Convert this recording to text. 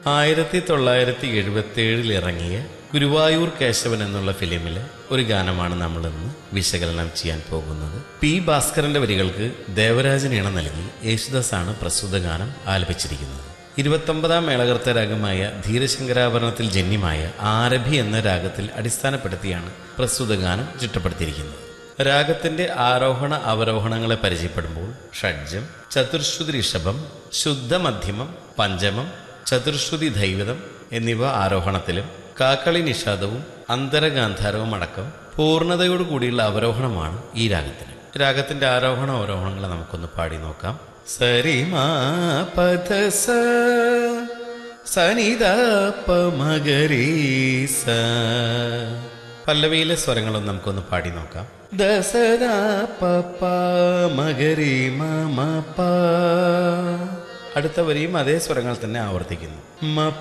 ആയിരത്തി തൊള്ളായിരത്തി എഴുപത്തി ഏഴിൽ ഇറങ്ങിയ ഗുരുവായൂർ കേശവൻ എന്നുള്ള ഫിലിമിലെ ഒരു ഗാനമാണ് നമ്മൾ ഇന്ന് വിശകലനം ചെയ്യാൻ പോകുന്നത് പി ഭാസ്കരന്റെ വരികൾക്ക് ദേവരാജൻ ഇണ നൽകി യേശുദാസാണ് പ്രസ്തുത ഗാനം ആലപിച്ചിരിക്കുന്നത് ഇരുപത്തൊമ്പതാം മേളകർത്ത രാഗമായ ധീരശങ്കരാഭരണത്തിൽ ജന്യമായ ആരഭി എന്ന രാഗത്തിൽ അടിസ്ഥാനപ്പെടുത്തിയാണ് പ്രസ്തുത ഗാനം ചിട്ടപ്പെടുത്തിയിരിക്കുന്നത് രാഗത്തിന്റെ ആരോഹണ അവരോഹണങ്ങളെ പരിചയപ്പെടുമ്പോൾ ഷഡ്ജം ചതുർശ്രുതി ഋഷഭം ശുദ്ധ മധ്യമം പഞ്ചമം ചതുർശ്രുതി ദൈവതം എന്നിവ ആരോഹണത്തിലും കാക്കളി നിഷാദവും അന്തരഗാന്ധാരവും അടക്കം പൂർണ്ണതയോടു കൂടിയുള്ള അവരോഹണമാണ് ഈ രാഗത്തിന് രാഗത്തിന്റെ ആരോഹണ അവരോഹണങ്ങളെ നമുക്കൊന്ന് പാടി നോക്കാം സരിമാ പദ സ സനിത പമഗരീസ പല്ലവിയിലെ സ്വരങ്ങളും നമുക്കൊന്ന് പാടി നോക്കാം ദസദ പപ്പ മകരി മമ പ അടുത്ത വരിയും അതേ സ്വരങ്ങൾ തന്നെ ആവർത്തിക്കുന്നു മ